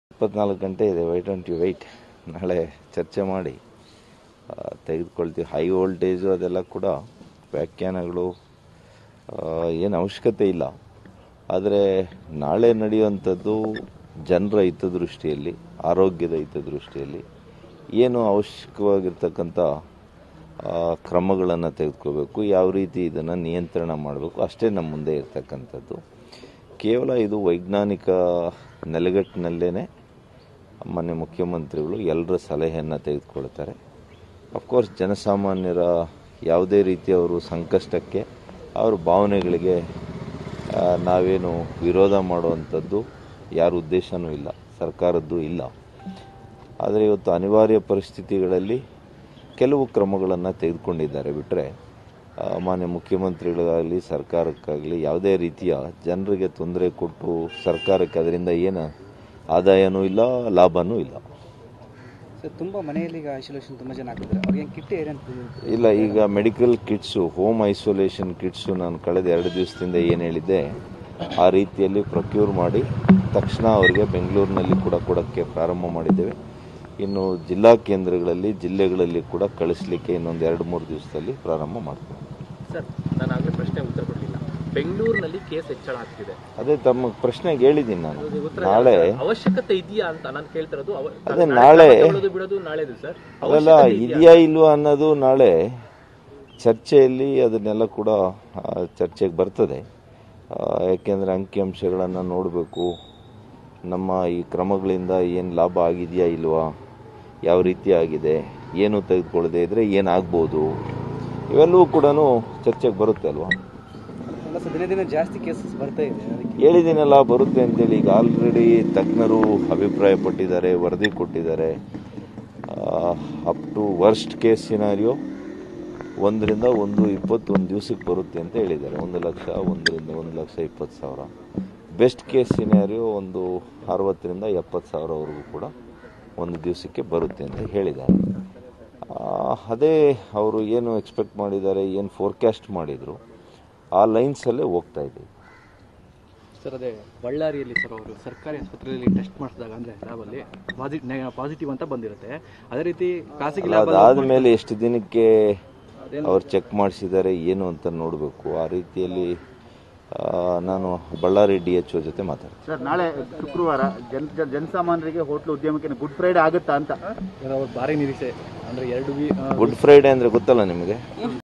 ಇಪ್ಪತ್ನಾಲ್ಕು ಗಂಟೆ ಇದೆ ವೈ ಡೋಂಟ್ ಯು ವೆಯ್ಟ್ ನಾಳೆ ಚರ್ಚೆ ಮಾಡಿ ಆ, ತೆಗೆದುಕೊಳ್ತೀವಿ ಹೈ ವೋಲ್ಟೇಜು ಅದೆಲ್ಲ ಕೂಡ ವ್ಯಾಖ್ಯಾನಗಳು ಏನು ಅವಶ್ಯಕತೆ ಇಲ್ಲ ಆದರೆ ನಾಳೆ ನಡೆಯುವಂಥದ್ದು ಜನರ ಹಿತದೃಷ್ಟಿಯಲ್ಲಿ ಆರೋಗ್ಯದ ಹಿತದೃಷ್ಟಿಯಲ್ಲಿ ಏನು ಅವಶ್ಯಕವಾಗಿರ್ತಕ್ಕಂಥ ಕ್ರಮಗಳನ್ನು ತೆಗೆದುಕೋಬೇಕು ಯಾವ ರೀತಿ ಇದನ್ನು ನಿಯಂತ್ರಣ ಮಾಡಬೇಕು ಅಷ್ಟೇ ನಮ್ಮ ಮುಂದೆ ಇರ್ತಕ್ಕಂಥದ್ದು ಕೇವಲ ಇದು ವೈಜ್ಞಾನಿಕ ನೆಲೆಗಟ್ಟಿನಲ್ಲೇ ಮಾನ್ಯ ಮುಖ್ಯಮಂತ್ರಿಗಳು ಎಲ್ಲರ ಸಲಹೆಯನ್ನು ತೆಗೆದುಕೊಳ್ತಾರೆ ಅಫ್ಕೋರ್ಸ್ ಜನಸಾಮಾನ್ಯರ ಯಾವುದೇ ರೀತಿ ಅವರು ಸಂಕಷ್ಟಕ್ಕೆ ಅವ್ರ ಭಾವನೆಗಳಿಗೆ ಆ, ನಾವೇನು ವಿರೋಧ ಮಾಡುವಂಥದ್ದು ಯಾರ ಉದ್ದೇಶನೂ ಇಲ್ಲ ಸರ್ಕಾರದ್ದು ಇಲ್ಲ ಆದರೆ ಇವತ್ತು ಅನಿವಾರ್ಯ ಪರಿಸ್ಥಿತಿಗಳಲ್ಲಿ ಕೆಲವು ಕ್ರಮಗಳನ್ನು ತೆಗೆದುಕೊಂಡಿದ್ದಾರೆ ಬಿಟ್ಟರೆ ಮಾನ್ಯ ಮುಖ್ಯಮಂತ್ರಿಗಳಿಗಾಗಲಿ ಸರ್ಕಾರಕ್ಕಾಗಲಿ ಯಾವುದೇ ರೀತಿಯ ಜನರಿಗೆ ತೊಂದರೆ ಕೊಟ್ಟು ಸರ್ಕಾರಕ್ಕೆ ಅದರಿಂದ ಏನು ಆದಾಯನೂ ಇಲ್ಲ ಲಾಭನೂ ಇಲ್ಲ ಸರ್ ತುಂಬ ಮನೆಯಲ್ಲಿ ಈಗ ಐಸೋಲೇಷನ್ ತುಂಬ ಜನ ಆಗ್ತಿದ್ದಾರೆ ಅವ್ರಿಗೆ ಕಿಟ್ ಏರಿಯಾ ಅಂತ ಇಲ್ಲ ಈಗ medical kits home isolation kits ನಾನು ಕಳೆದ ಎರಡು ದಿವಸದಿಂದ ಏನು ಹೇಳಿದ್ದೆ ಆ ರೀತಿಯಲ್ಲಿ ಪ್ರೊಕ್ಯೂರ್ ಮಾಡಿ ತಕ್ಷಣ ಅವರಿಗೆ ಬೆಂಗಳೂರಿನಲ್ಲಿ ಕೂಡ ಕೊಡೋಕ್ಕೆ ಪ್ರಾರಂಭ ಮಾಡಿದ್ದೇವೆ ಇನ್ನು ಜಿಲ್ಲಾ ಕೇಂದ್ರಗಳಲ್ಲಿ ಜಿಲ್ಲೆಗಳಲ್ಲಿ ಕೂಡ ಕಳಿಸ್ಲಿಕ್ಕೆ ಇನ್ನೊಂದು ಎರಡು ಮೂರು ದಿವಸದಲ್ಲಿ ಪ್ರಾರಂಭ ಮಾಡ್ತೀವಿ ಸರ್ ನಾನು ಆಗಲೇ ಪ್ರಶ್ನೆ ಉತ್ತರ ಕೊಡಲಿಲ್ಲ ಬೆಂಗಳೂರಿನಲ್ಲಿ ಕೇಸ್ ಹೆಚ್ಚಳ ಆಗ್ತಿದೆ ಅದೇ ತಮ್ಮ ಪ್ರಶ್ನೆಗೆ ಹೇಳಿದ್ದೀನಿ ನಾನು ಅದು ಉತ್ತರ ನಾಳೆ ಅವಶ್ಯಕತೆ ಇದೆಯಾ ಅಂತ ನಾನು ಕೇಳ್ತಿರೋದು ಅವ- ಅದೇ ನಾಳೆ ನಾಳೆ ಕ್ರಮ ತಗೊಳ್ಳೋದು ಬಿಡೋದು ನಾಳೆದು ಸರ್ ಅವೆಲ್ಲ ಇದೆಯಾ ಇಲ್ವಾ ಅನ್ನೋದು ನಾಳೆ ಚರ್ಚೆಯಲ್ಲಿ ಅದನ್ನೆಲ್ಲ ಕೂಡ ಆ, ಚರ್ಚೆಗೆ ಬರ್ತದೆ ಆ, ಯಾಕೆಂದರೆ ಅಂಕಿಅಂಶಗಳನ್ನು ನೋಡಬೇಕು ನಮ್ಮ ಈ ಕ್ರಮಗಳಿಂದ ಏನು ಲಾಭ ಆಗಿದೆಯಾ ಇಲ್ವಾ ಯಾವ ರೀತಿ ಆಗಿದೆ ಏನು ತೆಗೆದುಕೊಳ್ಳದೆ ಇದ್ದರೆ ಏನಾಗ್ಬೋದು ಇವೆಲ್ಲವೂ ಕೂಡ ಚರ್ಚೆಗೆ ಬರುತ್ತೆ ಅಲ್ವಾ ಎಲ್ಲ ಸರ್ ದಿನ ದಿನ ಜಾಸ್ತಿ ಕೇಸಸ್ ಬರ್ತಾ ಇದೆ ಅದಕ್ಕೆ ಹೇಳಿದ್ದೀನಲ್ಲ ಬರುತ್ತೆ ಅಂತೇಳಿ ಈಗ ಆಲ್ರೆಡಿ ತಜ್ಞರು ಅಭಿಪ್ರಾಯ ಪಟ್ಟಿದ್ದಾರೆ ವರದಿ ಕೊಟ್ಟಿದ್ದಾರೆ up to worst case scenario ಒಂದರಿಂದ ಒಂದು ಇಪ್ಪತ್ತೊಂದು ದಿವಸಕ್ಕೆ ಬರುತ್ತೆ ಅಂತ ಹೇಳಿದ್ದಾರೆ ಒಂದು ಲಕ್ಷ ಒಂದರಿಂದ ಒಂದು ಲಕ್ಷ ಇಪ್ಪತ್ತು ಸಾವಿರ ಬೆಸ್ಟ್ ಕೇಸ್ ಸಿನಾರಿಯೋ ಒಂದು ಅರವತ್ತರಿಂದ ಎಪ್ಪತ್ತು ಸಾವಿರವರೆಗೂ ಕೂಡ ಒಂದು ದಿವಸಕ್ಕೆ ಬರುತ್ತೆ ಅಂತ ಹೇಳಿದ್ದಾರೆ ಆ, ಅದೇ ಅವರು ಏನು ಎಕ್ಸ್ಪೆಕ್ಟ್ ಮಾಡಿದ್ದಾರೆ ಏನು ಫೋರ್ಕ್ಯಾಸ್ಟ್ ಮಾಡಿದರು ಆ ಲೈನ್ಸಲ್ಲೇ ಹೋಗ್ತಾ ಇದ್ದೀವಿ ಸರ್ ಅದೇ ಬಳ್ಳಾರಿಯಲ್ಲಿ ಸರ್ ಅವರು ಸರ್ಕಾರಿ ಆಸ್ಪತ್ರೆಯಲ್ಲಿ ಟೆಸ್ಟ್ ಮಾಡಿಸಿದಾಗ ಅಂದರೆ ಲ್ಯಾಬಲ್ಲಿ ಪಾಸಿಟಿವ್ ಪಾಸಿಟಿವ್ ಅಂತ ಬಂದಿರುತ್ತೆ ಅದೇ ರೀತಿ ಖಾಸಗಿ ಅಲ್ಲ, ಲ್ಯಾಬ್ ಅದಾದ್ಮೇಲೆ ಎಷ್ಟು ದಿನಕ್ಕೆ ಅವ್ರು ಚೆಕ್ ಮಾಡಿಸಿದ್ದಾರೆ ಏನು ಅಂತ ನೋಡಬೇಕು ಆ ರೀತಿಯಲ್ಲಿ ಆ, ನಾನು ಬಳ್ಳಾರಿ ಡಿ ಎಚ್ ಒ ಜೊತೆ ಮಾತಾಡ್ತೀನಿ ಸರ್ ನಾಳೆ ಶುಕ್ರವಾರ ಜನ ಜನ- ಜನಸಾಮಾನ್ಯರಿಗೆ ಹೋಟ್ಲು ಉದ್ಯಮಕ್ಕೆ ಗುಡ್ ಫ್ರೈಡೆ ಆಗುತ್ತಾ ಅಂತ ಅವ್ರ ಭಾರಿ ನಿರೀಕ್ಷೆ ಅಂದರೆ ಎರಡು ವಿ ಗುಡ್ ಫ್ರೈಡೆ ಅಂದರೆ ಗೊತ್ತಲ್ಲ ನಿಮಗೆ